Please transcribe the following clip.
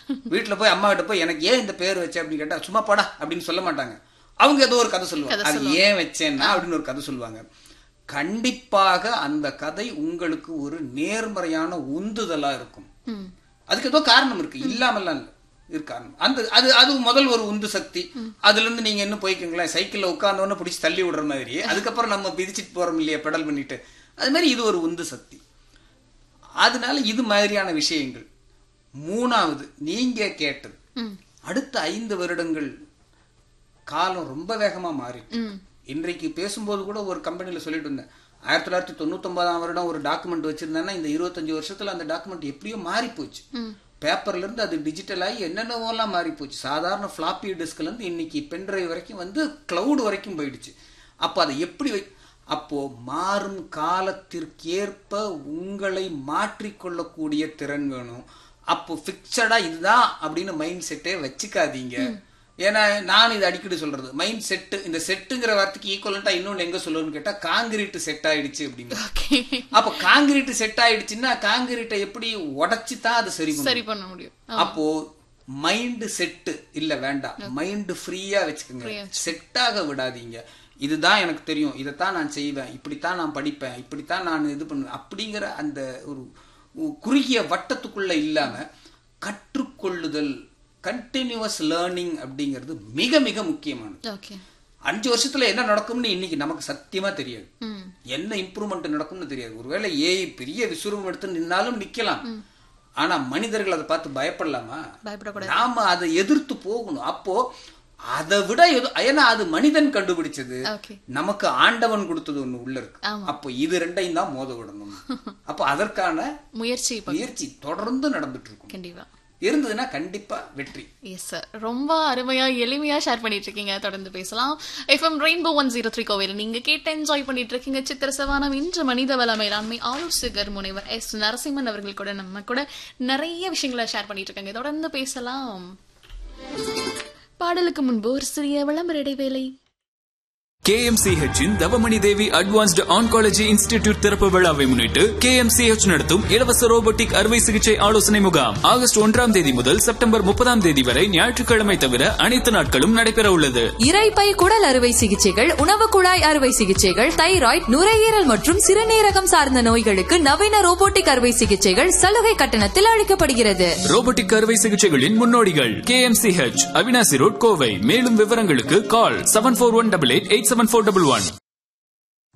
வீட்டுல போய் அம்மா கிட்ட போய் எனக்கு ஏன் இந்த பேர் வச்ச அப்படின்னு கேட்டா சும்மா போடா அப்படின்னு சொல்ல மாட்டாங்க அவங்க ஏதோ ஒரு கதை சொல்லுவாங்க அது ஏன் வச்சேன்னா அப்படின்னு ஒரு கதை சொல்லுவாங்க கண்டிப்பாக அந்த கதை உங்களுக்கு ஒரு நேர்மறையான உந்துதலா இருக்கும் ம் அதுக்கு ஏதோ காரணம் இருக்கு இல்லாமல்லாம் இல்ல இருக்கு காரணம் அந்த அது அது முதல் ஒரு உந்து சக்தி அதுல இருந்து நீங்க என்ன போய்க்குங்களேன் சைக்கிள்ல உட்கார்ந்தோன்னு பிடிச்சி தள்ளி விடுற மாதிரி அதுக்கப்புறம் நம்ம பிதிச்சிட்டு போறோம் இல்லையா பெடல் பண்ணிட்டு அது மாதிரி இது ஒரு உந்து சக்தி அதனால இது மாதிரியான விஷயங்கள் மூணாவது நீங்க கேட்டது ம் அடுத்த ஐந்து வருடங்கள் காலம் ரொம்ப வேகமா மாறிட்டு ம் இன்றைக்கு பேசும்போது கூட ஒரு கம்பெனில சொல்லிட்டு இருந்தேன் ஆயிரத்தி தொள்ளாயிரத்தி தொண்ணூத்தொன்பதாம் வருடம் ஒரு டாக்குமெண்ட் வச்சிருந்தேன்னா இந்த இருபத்தஞ்சு வருஷத்துல அந்த டாக்குமெண்ட் எப்படியோ மாறி போச்சு ம் பேப்பர்ல இருந்து அது டிஜிட்டல் ஆகி என்னென்னவோலாம் மாறி போச்சு சாதாரண ஃபிளாப்பி டிஸ்க்ல இருந்து இன்னைக்கு பென்ட்ரைவ் வரைக்கும் வந்து கிளவுட் வரைக்கும் போயிடுச்சு அப்போ அதை எப்படி வை அப்போ மாறும் காலத்திற்கேற்ப உங்களை மாற்றிக்கொள்ளக்கூடிய திறன் வேணும் அப்போ ஃபிக்சடா இதுதான் அப்படின்னு மைண்ட் செட்டே வச்சுக்காதீங்க ஏன்னா நான் இது அடிக்கடி சொல்றது மைண்ட் செட்டு இந்த செட்டுங்கிற வார்த்தைக்கு ஈக்குவலண்டா இன்னொன்னு எங்க சொல்லுன்னு கேட்டா காங்கிரீட் செட் ஆயிடுச்சு அப்படின்னு ஓகே அப்ப காங்கிரீட் செட் ஆயிடுச்சுன்னா காங்கிரீட்டை எப்படி உடைச்சு தான் அது சரி பண்ணும் சரி பண்ண முடியும் அப்போ மைண்ட் செட்டு இல்ல வேண்டாம் மைண்ட் ஃப்ரீயா வச்சுக்கோங்க செட்டாக விடாதீங்க இதுதான் எனக்கு தெரியும் இதைத்தான் நான் செய்வேன் இப்படித்தான் நான் படிப்பேன் இப்படித்தான் நான் இது பண்ணுவேன் அப்படிங்கிற அந்த ஒரு ஒரு குறுகிய வட்டத்துக்குள்ள இல்லாம கற்றுக்கொள்ளுதல் கண்டினியூவஸ் லேர்னிங் அப்படிங்கிறது மிக மிக முக்கியமானது ஓகே அஞ்சு வருஷத்துல என்ன நடக்கும்னு இன்னைக்கு நமக்கு சத்தியமா தெரியாது ம் என்ன இம்ப்ரூவ்மெண்ட் நடக்கும்னு தெரியாது ஒருவேளை ஏஐ பெரிய விஸ்வரூபம் எடுத்து நின்னாலும் நிக்கலாம் ஆனா மனிதர்கள் அதை பார்த்து பயப்படலாமா பயப்படக்கூடாது நாம அதை எதிர்த்து போகணும் அப்போ அதை விட எது ஏன்னா அது மனிதன் கண்டுபிடிச்சது ஓகே நமக்கு ஆண்டவன் கொடுத்தது ஒண்ணு உள்ள இருக்கு ஆமா. அப்போ இது ரெண்டையும் தான் மோத விடணும் அப்போ அதற்கான முயற்சி இப்ப முயற்சி தொடர்ந்து நடந்துட்டு இருக்கும் கண்டிப்பா இருந்ததுன்னா கண்டிப்பா வெற்றி எஸ் சார் ரொம்ப அருமையா எளிமையா ஷேர் பண்ணிட்டு இருக்கீங்க தொடர்ந்து பேசலாம் FM rainbow one zero three கோவில் நீங்க கேட்டு என்ஜாய் பண்ணிட்டு இருக்கீங்க சித்திர சவானம் இன்று மனித வள மேலாண்மை ஆலோசகர் முனைவர் எஸ் நரசிம்மன் அவர்கள் கூட நம்ம கூட நிறைய விஷயங்களை ஷேர் பண்ணிட்டு இருக்காங்க தொடர்ந்து பேசலாம் பாடலுக்கு முன்பு ஒரு சிறிய விளம்பர இடைவேளை KMCH இன் Thavamani Devi advanced oncology institute திறப்பு விழாவை முன்னிட்டு KMCH நடத்தும் இலவச ரோபோட்டிக் அறுவை சிகிச்சை ஆலோசனை முகாம் ஆகஸ்ட் ஒன்றாம் தேதி முதல் செப்டம்பர் முப்பதாம் தேதி வரை ஞாயிற்றுக்கிழமை தவிர அனைத்து நாட்களும் நடைபெற உள்ளது இரைப்பை குடல் அறுவை சிகிச்சைகள் உணவு குழாய் அறுவை சிகிச்சைகள் தைராய்டு நுரையீரல் மற்றும் சிறுநீரகம் சார்ந்த நோய்களுக்கு நவீன ரோபோட்டிக் அறுவை சிகிச்சைகள் சலுகை கட்டணத்தில் அளிக்கப்படுகிறது ரோபோட்டிக் அறுவை சிகிச்சைகளின் முன்னோடிகள் KMCH அவினாசி ரோட் கோவை மேலும் விவரங்களுக்கு call seven four one double eight eight seven four double one